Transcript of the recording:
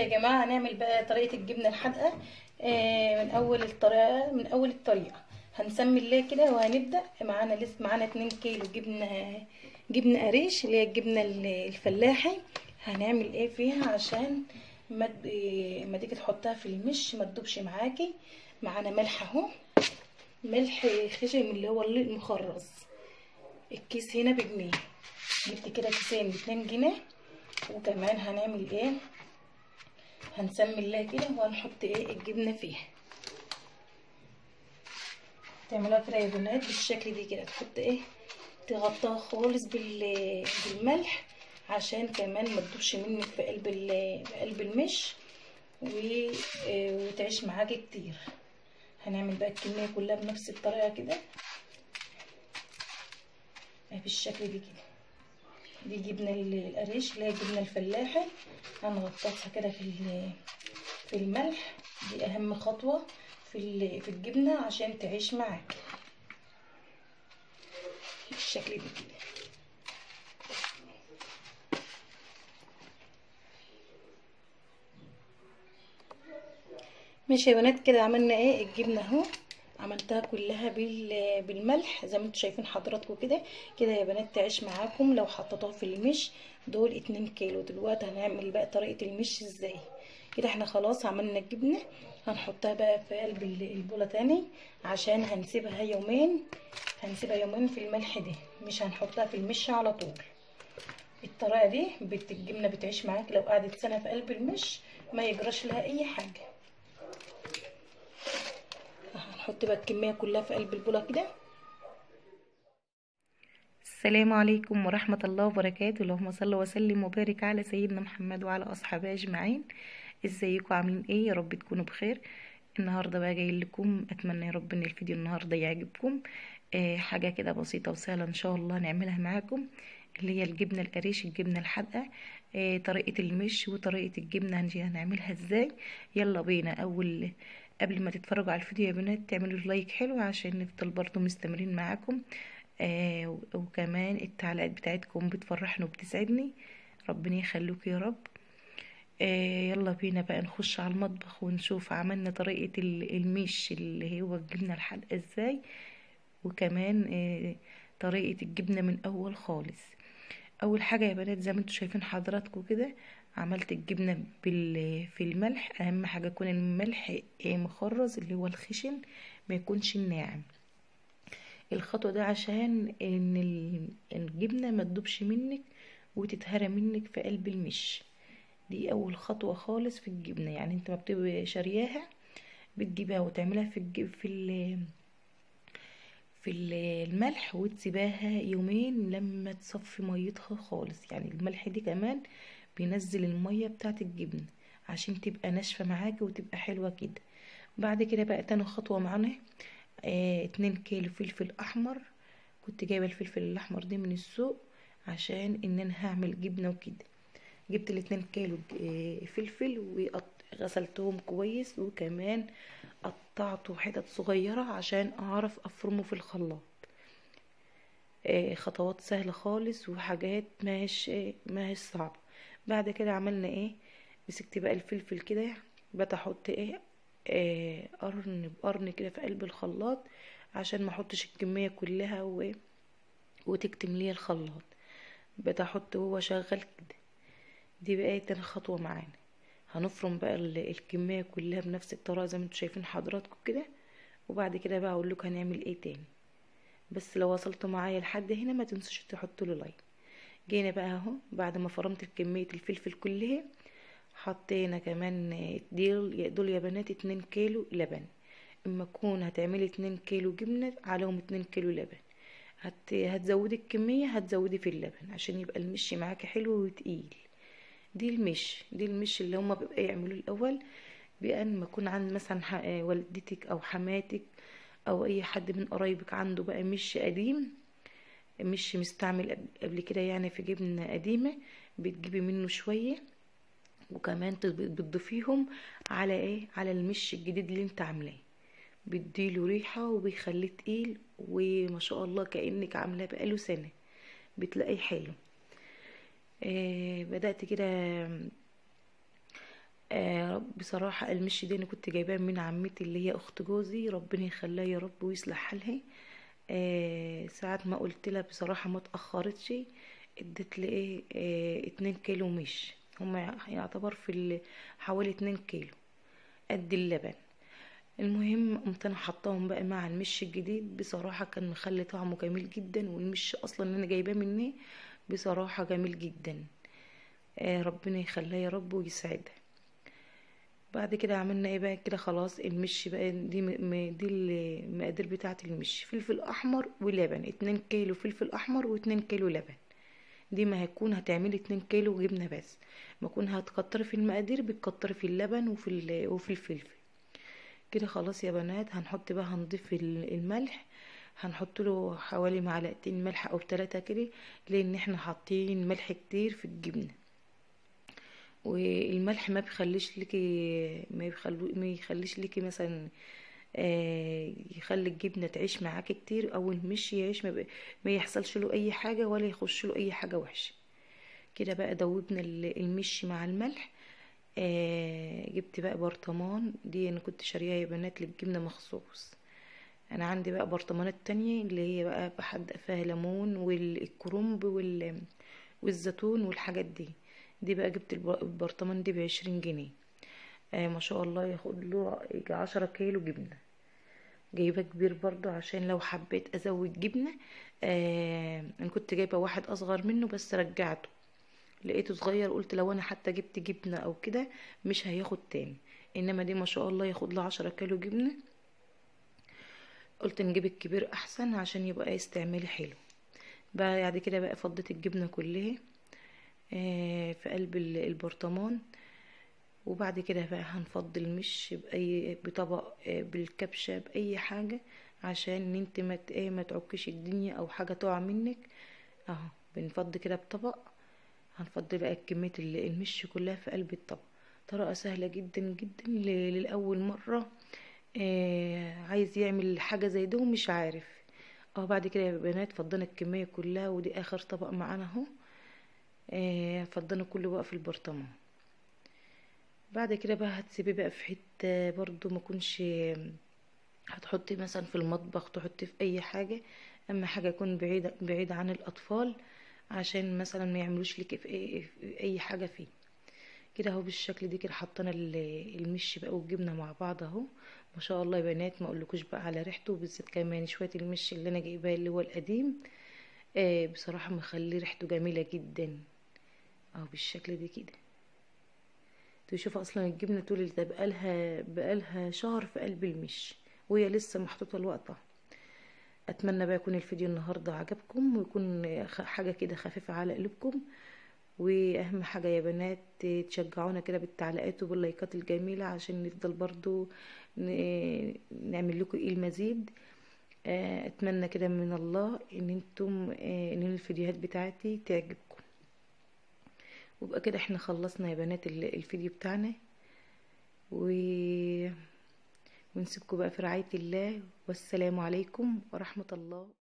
يا جماعة هنعمل بقى طريقة الجبنة الحادقة آه، من أول الطريقة من أول الطريقة هنسمي الله كده وهنبدأ معانا لسه معانا 2 كيلو جبنة جبنة قريش اللي هي الجبنة ال- الفلاحي هنعمل ايه فيها عشان ما ت- إيه، ما تيجي تحطها في المش ما تدوبش معاكي معانا ملح اهو ملح خشن اللي هو المخرز الكيس هنا بجنيه جبت كده كيسين باتنين جنيه وكمان هنعمل ايه هنسمي الله كده وهنحط ايه الجبنه فيها تعملوها كده يا بنات بالشكل دي كده تحط ايه تغطيها خالص بال- بالملح عشان كمان ما تدوبش منك في قلب ال- في قلب المش و- آه، وتعيش معاكي كتير هنعمل بقى الكميه كلها بنفس الطريقه كده اهي بالشكل دي كده دي جبنه ال- القريش اللي هي الجبنه الفلاحي هنغطسها كده في ال- في الملح دي اهم خطوه في ال- في الجبنه عشان تعيش معاك بالشكل دي كده ماشي يا بنات كده عملنا ايه الجبنه اهو عملتها كلها بال- بالملح زي ما انتم شايفين حضراتكم كده كده يا بنات تعيش معاكم لو حطيتوها في المش دول اتنين كيلو دلوقتي هنعمل بقى طريقه المش ازاي كده احنا خلاص عملنا الجبنه هنحطها بقى في قلب ال- البوله تاني عشان هنسيبها يومين هنسيبها يومين في الملح ده مش هنحطها في المش على طول الطريقه دي بت الجبنه بتعيش معاك لو قعدت سنه في قلب المش ما يجراش لها اي حاجه هنحط بقى الكميه كلها في قلب البوله كده السلام عليكم ورحمة الله وبركاته اللهم صل وسلم وبارك على سيدنا محمد وعلى أصحابه أجمعين ازيكم عاملين ايه يا رب تكونوا بخير النهاردة بقى جاي لكم أتمنى يا رب إن الفيديو النهاردة يعجبكم آه حاجة كده بسيطة وسهلة إن شاء الله نعملها معاكم اللي هي الجبنة القريش الجبنة الحادقة آه طريقة المش وطريقة الجبنة هنجي هنعملها ازاي يلا بينا أول قبل ما تتفرجوا على الفيديو يا بنات تعملوا لايك حلو عشان نفضل برضو مستمرين معاكم آه وكمان التعليقات بتاعتكم بتفرحني وبتسعدني ربنا يخلوك يا رب آه يلا بينا بقى نخش على المطبخ ونشوف عملنا طريقة ال- الميش اللي هو الجبنة الحادقة ازاي وكمان آه طريقة الجبنة من أول خالص أول حاجة يا بنات زي ما انتوا شايفين حضراتكم كده عملت الجبنة بال في الملح أهم حاجة يكون الملح آه مخرز اللي هو الخشن ما يكونش الناعم الخطوة ده عشان ان ال- الجبنة ما تدوبش منك وتتهرى منك في قلب المش دي اول خطوة خالص في الجبنة يعني انت ما بتبقى شارياها بتجيبها وتعملها في الج... في ال... في ال- الملح وتسيباها يومين لما تصفي ميتها خالص يعني الملح دي كمان بينزل المية بتاعت الجبنة عشان تبقى ناشفة معاكي وتبقى حلوة كده بعد كده بقى تاني خطوة معانا آه اتنين كيلو فلفل احمر كنت جايبه الفلفل الاحمر دي من السوق عشان ان انا هعمل جبنه وكده جبت الاتنين كيلو آه فلفل وغسلتهم كويس وكمان قطعته حتت صغيره عشان اعرف افرمه في الخلاط آه خطوات سهله خالص وحاجات ماهيش آه ماهيش صعبه بعد كده عملنا ايه مسكت بقى الفلفل كده بقيت احط ايه آه، قرن بقرن كده في قلب الخلاط عشان ما احطش الكميه كلها و... وتكتم لي الخلاط بقيت احط وهو شغال كده دي بقى تاني خطوه معانا هنفرم بقى ال- الكميه كلها بنفس الطريقه زي ما انتوا شايفين حضراتكم كده وبعد كده بقى اقول لكم هنعمل ايه تاني بس لو وصلتوا معايا لحد هنا ما تنسوش تحطوا لي لايك جينا بقى اهو بعد ما فرمت كميه الفلفل كلها حطينا كمان دول دول يا بنات اتنين كيلو لبن اما تكون هتعملي اتنين كيلو جبنة عليهم اتنين كيلو لبن هت... هتزودي الكمية هتزودي في اللبن عشان يبقى المش معاكي حلو وتقيل دي المش دي المش اللي هما بيبقى يعملوه الاول بان ما يكون عند مثلا ح... والدتك او حماتك او اي حد من قرايبك عنده بقى مش قديم مش مستعمل قبل- قبل كده يعني في جبنة قديمة بتجيبي منه شوية وكمان تض- بتضيفيهم على ايه على المش الجديد اللي انت عاملاه بيديله ريحة وبيخليه تقيل وما شاء الله كأنك عاملاه بقاله سنة بتلاقيه حلو آه بدأت كده آه بصراحة المش دي انا كنت جايباه من عمتي اللي هي اخت جوزي ربنا يخليها يا رب ويصلح حالها آه ساعة ما قلت لها بصراحة ما تأخرتش ادت لي ايه آه اتنين كيلو مش هما يعتبر في ال- حوالي اتنين كيلو قد اللبن المهم قمت انا حطاهم بقى مع المش الجديد بصراحة كان مخلي طعمه جميل جدا والمش اصلا اللي انا جايباه مني بصراحة جميل جدا آه ربنا يخليها يا رب ويسعدها بعد كده عملنا ايه بقى كده خلاص المش بقى دي م... م- دي المقادير بتاعه المش فلفل احمر ولبن اتنين كيلو فلفل احمر واتنين كيلو لبن دي ما هيكون هتعملي اتنين كيلو جبنه بس ما كون هتكتري في المقادير بتكتري في اللبن وفي ال... وفي الفلفل كده خلاص يا بنات هنحط بقى هنضيف ال- الملح هنحط له حوالي معلقتين ملح او ثلاثة كده لان احنا حاطين ملح كتير في الجبنه والملح ما بيخليش ليكي ما يخلو ما يخليش ليكي مثلا آه يخلي الجبنه تعيش معاكي كتير او المش يعيش ما, ب... ما يحصلش له اي حاجه ولا يخش له اي حاجه وحشه كده بقى دوبنا ال- المش مع الملح آه جبت بقى برطمان دي انا كنت شاريها يا بنات للجبنه مخصوص انا عندي بقى برطمانات تانية اللي هي بقى بحدق فيها ليمون والكرنب وال... والزيتون والحاجات دي دي بقى جبت الب- البرطمان دي بعشرين جنيه آه ما شاء الله ياخد له يجي عشرة كيلو جبنة جايبة كبير برضو عشان لو حبيت ازود جبنة آه انا كنت جايبة واحد اصغر منه بس رجعته لقيته صغير قلت لو انا حتى جبت جبنة او كده مش هياخد تاني انما دي ما شاء الله ياخد له عشرة كيلو جبنة قلت نجيب الكبير احسن عشان يبقى استعمالي حلو بعد كده بقى فضيت الجبنة كلها آه، في قلب ال- البرطمان وبعد كده بقى هنفضي المش بأي بطبق آه، بالكبشة بأي حاجة عشان انت ما ت- ايه ما تعكش الدنيا او حاجة تقع منك اهو بنفضي كده بطبق هنفضي بقى كمية ال- المش كلها في قلب الطبق طريقة سهلة جدا جدا ل- للأول مرة آه عايز يعمل حاجة زي ده ومش عارف اه بعد كده يا بنات فضينا الكمية كلها ودي آخر طبق معانا اهو آه فضينا كله بقى في البرطمان بعد كده بقى هتسيبيه بقى في حتة برضو ما كنش هتحطي مثلا في المطبخ تحطي في اي حاجة اما حاجة يكون بعيدة بعيدة عن الاطفال عشان مثلا ما يعملوش لك في اي, في اي حاجة فيه كده اهو بالشكل دي كده حطينا ال- المش بقى والجبنة مع بعض اهو ما شاء الله يا بنات ما اقولكوش بقى على ريحته بالذات كمان شوية المش اللي انا جايباه اللي هو القديم آه بصراحة مخلي ريحته جميلة جدا اهو بالشكل دي كده تشوف اصلا الجبنه تقول ده بقالها بقالها شهر في قلب المش وهي لسه محطوطه لوقتها اتمنى بقى يكون الفيديو النهارده عجبكم ويكون خ- حاجه كده خفيفه على قلوبكم واهم حاجه يا بنات تشجعونا كده بالتعليقات وباللايكات الجميله عشان نفضل برضو ن- نعمل لكم ايه المزيد آه، اتمنى كده من الله ان انتم آه، ان الفيديوهات بتاعتي تعجبكم وبقى كده احنا خلصنا يا بنات ال- الفيديو بتاعنا و... ونسيبكم بقى في رعاية الله والسلام عليكم ورحمة الله